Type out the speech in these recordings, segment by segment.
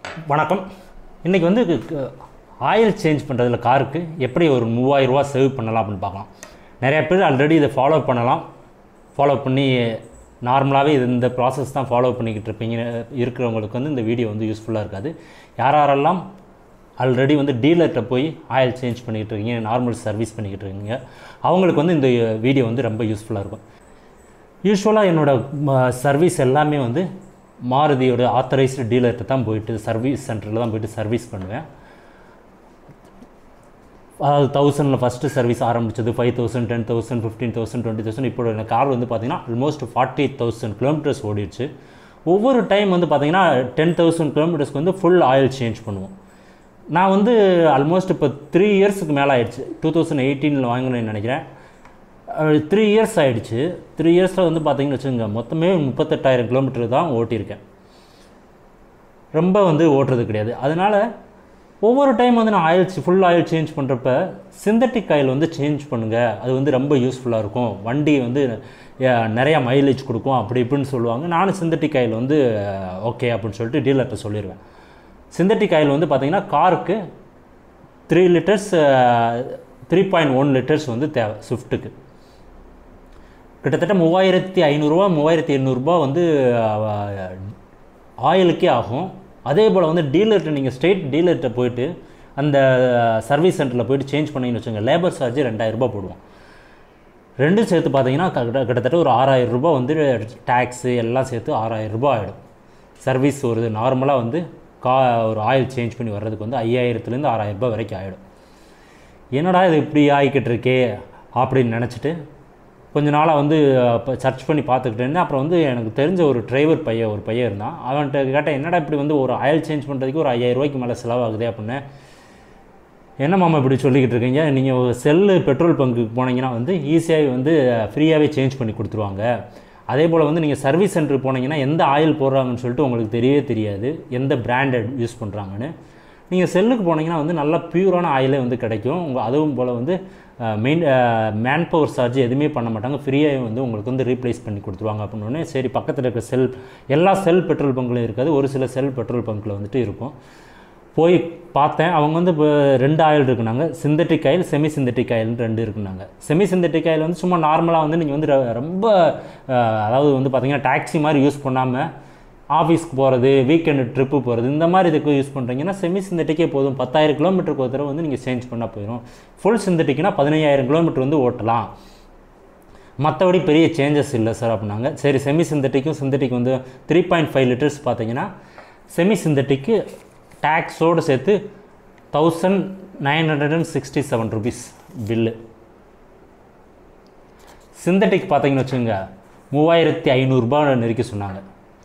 வணக்கம் இன்றைக்கி வந்து ஆயில் சேஞ்ச் பண்ணுறதுல காருக்கு எப்படி ஒரு மூவாயிரரூவா சேவ் பண்ணலாம் அப்படின்னு பார்க்கலாம் நிறைய பேர் ஆல்ரெடி இதை ஃபாலோ பண்ணலாம் ஃபாலோ பண்ணி நார்மலாகவே இது இந்த ப்ராசஸ் தான் ஃபாலோ பண்ணிக்கிட்டு இருப்பீங்க இருக்கிறவங்களுக்கு வந்து இந்த வீடியோ வந்து யூஸ்ஃபுல்லாக இருக்காது யார் யாரெல்லாம் ஆல்ரெடி வந்து டீலர்கிட்ட போய் ஆயில் சேஞ்ச் பண்ணிக்கிட்டு இருக்கீங்க நார்மல் சர்வீஸ் பண்ணிக்கிட்டு இருக்கீங்க அவங்களுக்கு வந்து இந்த வீடியோ வந்து ரொம்ப யூஸ்ஃபுல்லாக இருக்கும் யூஸ்வலாக என்னோடய சர்வீஸ் எல்லாமே வந்து மாருதியோட ஆத்தரைஸ்டு டீலர்கிட்ட தான் போயிட்டு சர்வீஸ் சென்டரில் தான் போயிட்டு சர்வீஸ் பண்ணுவேன் அதாவது தௌசண்டில் ஃபஸ்ட்டு சர்வீஸ் ஆரம்பிச்சது five thousand ten thousand fifteen thousand twenty thousand இப்போ எனக்கு கார் வந்து பார்த்தீங்கன்னா ஆல்மோஸ்ட் ஃபார்ட்டி தௌசண்ட் கிலோமீட்டர்ஸ் ஓடிடுச்சு ஒவ்வொரு டைம் வந்து பார்த்தீங்கன்னா டென் தௌசண்ட் கிலோமீட்டர்ஸ்க்கு வந்து ஃபுல் ஆயில் சேஞ்ச் பண்ணுவோம் நான் வந்து ஆல்மோஸ்ட் இப்போ த்ரீ இயர்ஸுக்கு மேலே ஆயிடுச்சு டூ தௌசண்ட் எயிட்டீனில் வாங்கினேன்னு நினைக்கிறேன் த்ரீ இயர்ஸ் ஆகிடுச்சு த்ரீ இயர்ஸில் வந்து பார்த்தீங்கன்னு வச்சுக்கோங்க மொத்தமே முப்பத்தெட்டாயிரம் கிலோமீட்டர் தான் ஓட்டியிருக்கேன் ரொம்ப வந்து ஓட்டுறது கிடையாது அதனால் ஒவ்வொரு டைம் வந்து நான் ஆயில் ஃபுல் ஆயில் சேஞ்ச் பண்ணுறப்ப சிந்தட்டிக் ஆயில் வந்து சேஞ்ச் பண்ணுங்கள் அது வந்து ரொம்ப யூஸ்ஃபுல்லாக இருக்கும் வண்டி வந்து அஹ், நிறையா மைலேஜ் கொடுக்கும் அப்படி இப்படின்னு சொல்லுவாங்க நானும் சிந்தட்டிக் ஆயில் வந்து ஓகே அப்படின்னு சொல்லிட்டு டீலர்கிட்ட சொல்லிடுவேன் சிந்தட்டிக் ஆயில் வந்து பார்த்திங்கன்னா காருக்கு three litres three point one litres வந்து தேவை ஸ்விஃப்ட்டுக்கு கிட்டத்தட்ட மூவாயிரத்தி ஐநூறுரூவா மூவாயிரத்தி எண்ணூறுரூபா வந்து ஆயிலுக்கே ஆகும் அதே போல் வந்து டீலர்கிட்ட நீங்கள் ஸ்ட்ரெயிட் டீலர்கிட்ட போயிட்டு அந்த சர்வீஸ் சென்டரில் போயிட்டு சேஞ்ச் பண்ணீங்கன்னு வச்சுங்க லேபர் சார்ஜ் ரெண்டாயிரரூபா போடுவோம் ரெண்டும் சேர்த்து பார்த்தீங்கன்னா கிட்ட- கிட்டத்தட்ட ஒரு ஆறாயிரம் ரூபாய் வந்து டேக்ஸு எல்லாம் சேர்த்து ஆறாயிரம் ரூபாய் ஆகிடும் சர்வீஸ் ஒரு நார்மலாக வந்து கா ஒரு ஆயில் சேஞ்ச் பண்ணி வர்றதுக்கு வந்து ஐயாயிரத்துலேருந்து ஆறாயிரம் ரூபாய் வரைக்கும் ஆகிடும் என்னடா இது இப்படி ஆகிக்கிட்டு இருக்கே அப்படின்னு நினச்சிட்டு கொஞ்ச நாளாக வந்து இப்போ சர்ச் பண்ணி பார்த்துக்கிட்டு இருந்தேன் அப்புறம் வந்து எனக்கு தெரிஞ்ச ஒரு டிரைவர் பையன் ஒரு பையன் இருந்தான் அவன்கிட்ட கேட்டேன் என்னடா இப்படி வந்து ஒரு ஆயில் சேஞ்ச் பண்ணுறதுக்கு ஒரு ஐயாயிரம் ரூபாய்க்கு மேலே செலவாகுதே அப்படின்னு என்ன மாமா இப்படி சொல்லிக்கிட்டு இருக்கீங்க நீங்கள் செல்லு பெட்ரோல் பங்குக்கு போனீங்கன்னா வந்து ஈஸியாக வந்து ஃப்ரீயாகவே சேஞ்ச் பண்ணி கொடுத்துருவாங்க அதே போல் வந்து நீங்கள் சர்வீஸ் சென்டருக்கு போனீங்கன்னா எந்த ஆயில் போடுறாங்கன்னு சொல்லிட்டு உங்களுக்கு தெரியவே தெரியாது எந்த பிராண்டட் யூஸ் பண்ணுறாங்கன்னு நீங்கள் செல்லுக்கு போனீங்கன்னா வந்து நல்ல பியூரான ஆயிலே வந்து கிடைக்கும் உங்கள் அதுவும் போல் வந்து மெயின் மேன் பவர் சார்ஜ் எதுவுமே பண்ண மாட்டாங்க ஃப்ரீயாக வந்து உங்களுக்கு வந்து ரீப்ளேஸ் பண்ணி கொடுத்துருவாங்க அப்படின்னு சரி பக்கத்தில் இருக்க செல் எல்லா செல் பெட்ரோல் பங்க்லையும் இருக்காது ஒரு சில செல் பெட்ரோல் பங்க்கில் வந்துட்டு இருக்கும் போய் பார்த்தேன் அவங்க வந்து இப்போ ரெண்டு ஆயில் இருக்குனாங்க சிந்தட்டிக் ஆயில் செமி சிந்தட்டிக் ஆயில்னு ரெண்டு இருக்குனாங்க செமி சிந்தட்டிக் ஆயில் வந்து சும்மா நார்மலாக வந்து நீங்கள் வந்து ர- ரொம்ப அஹ், அதாவது வந்து பார்த்தீங்கன்னா டாக்ஸி மாதிரி யூஸ் பண்ணாமல் ஆஃபீஸ்க்கு போகிறது வீக்கெண்டு ட்ரிப்பு போகிறது இந்த மாதிரி இதுக்கு யூஸ் பண்ணுறீங்கன்னா செமி சிந்தட்டிக்கே போதும் பத்தாயிரம் கிலோமீட்டருக்கு ஒரு தடவை வந்து நீங்கள் சேஞ்ச் பண்ணால் போயிடும் ஃபுல் சிந்தட்டிக்னா பதினையாயிரம் கிலோமீட்டர் வந்து ஓட்டலாம் மற்றபடி பெரிய சேஞ்சஸ் இல்லை சார் அப்படின்னாங்க சரி செமி சிந்தட்டிக்கும் சிந்தட்டிக் வந்து த்ரீ பாயிண்ட் ஃபைவ் லிட்டர்ஸ் பார்த்தீங்கன்னா செமி சிந்தட்டிக்கு டேக்ஸோடு சேர்த்து thousand nine hundred and sixty seven rupees bill synthetic பார்த்தீங்கன்னு வச்சுங்க மூவாயிரத்தி ஐநூறுரூபா நெருக்கி சொன்னாங்க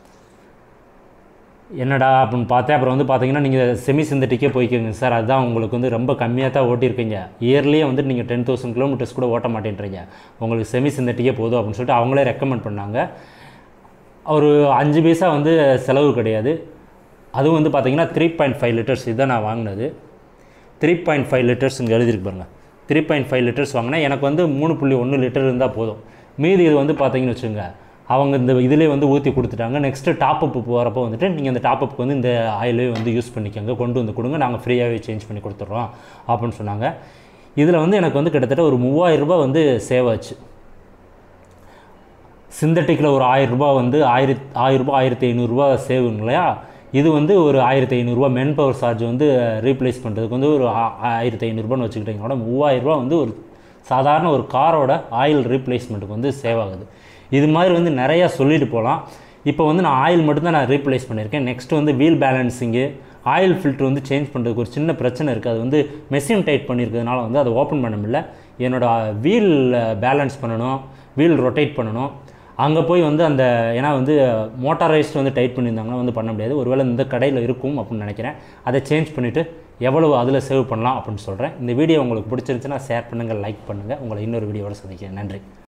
என்னடா அப்படின்னு பார்த்தேன் அப்புறம் வந்து பார்த்தீங்கன்னா நீங்கள் செமி சிந்தட்டிக்கே போய்க்கோங்க சார் அதுதான் உங்களுக்கு வந்து ரொம்ப கம்மியாக தான் ஓட்டியிருக்கீங்க இயர்லியே வந்து நீங்கள் டென் தௌசண்ட் கிலோமீட்டர்ஸ் கூட ஓட்ட மாட்டேன்றீங்க உங்களுக்கு செமி சிந்தட்டிக்கே போதும் அப்படின்னு சொல்லிட்டு அவங்களே ரெக்கமெண்ட் பண்ணாங்க ஒரு அஞ்சு பைசா வந்து செலவு கிடையாது அதுவும் வந்து பார்த்தீங்கன்னா த்ரீ பாயிண்ட் ஃபைவ் லிட்டர்ஸ் இதுதான் நான் வாங்கினது த்ரீ பாயிண்ட் ஃபைவ் லிட்டர்ஸ் இங்கே எழுதிருக்கு பாருங்க த்ரீ பாயிண்ட் ஃபைவ் லிட்டர்ஸ் வாங்கினேன் எனக்கு வந்து மூணு புள்ளி ஒன்று லிட்டர் இருந்தால் போதும் மீதி இது வந்து பார்த்தீங்கன்னு வச்சுங்க அவங்க இந்த இதிலே வந்து ஊற்றி கொடுத்துட்டாங்க நெக்ஸ்ட்டு டாப் அப் போகிறப்போ வந்துட்டு நீங்கள் இந்த டாப் அப்புக்கு வந்து இந்த ஆயிலே வந்து யூஸ் பண்ணிக்கோங்க கொண்டு வந்து கொடுங்க நாங்கள் ஃப்ரீயாகவே சேஞ்ச் பண்ணி கொடுத்துட்றோம் அப்படின்னு சொன்னாங்க இதில் வந்து எனக்கு வந்து கிட்டத்தட்ட ஒரு மூவாயிரம் ரூபாய் வந்து சேவ் ஆச்சு சிந்தட்டிக்கில் ஒரு ஆயிரம் ரூபாய் வந்து ஆயிரத் ஆயிரம் ரூபாய் ஆயிரத்தி ஐநூறுரூவா சேவுங்க இல்லையா இது வந்து ஒரு ஆயிரத்தி ஐநூறுரூவா மென் பவர் சார்ஜ் வந்து ரீப்ளேஸ் பண்ணுறதுக்கு வந்து ஒரு ஆ- ஆயிரத்தி ஐநூறுரூபான்னு வச்சுக்கிட்டிங்களோட மூவாயிரம் ரூபாய் வந்து ஒரு சாதாரண ஒரு காரோட ஆயில் ரீப்ளேஸ்மெண்ட்டுக்கு வந்து சேவ் ஆகுது இது மாதிரி வந்து நிறையா சொல்லிட்டு போகலாம் இப்போ வந்து நான் ஆயில் மட்டும்தான் நான் ரீப்ளேஸ் பண்ணியிருக்கேன் நெக்ஸ்ட் வந்து வீல் பேலன்சிங்கு ஆயில் ஃபில்ட்ரு வந்து சேஞ்ச் பண்ணுறதுக்கு ஒரு சின்ன பிரச்சனை இருக்குது அது வந்து மெஷின் டைட் பண்ணியிருக்கிறதுனால வந்து அதை ஓப்பன் பண்ண முடியல என்னோட வீல் பேலன்ஸ் பண்ணணும் வீல் ரொட்டேட் பண்ணணும் அங்கே போய் வந்து அந்த ஏன்னா வந்து மோட்டாரைஸ்ட் வந்து டைட் பண்ணியிருந்தாங்கன்னா வந்து பண்ண முடியாது ஒருவேளை இந்த கடையில் இருக்கும் அப்படின்னு நினைக்கிறேன் அதை சேஞ்ச் பண்ணிவிட்டு எவ்வளவு அதில் சேவ் பண்ணலாம் அப்படின்னு சொல்கிறேன் இந்த வீடியோ உங்களுக்கு பிடிச்சிருந்துச்சுன்னா ஷேர் பண்ணுங்கள் லைக் பண்ணுங்கள் உங்களை இன்னொரு வீடியோவோட சந்திக்கிறேன் நன்றி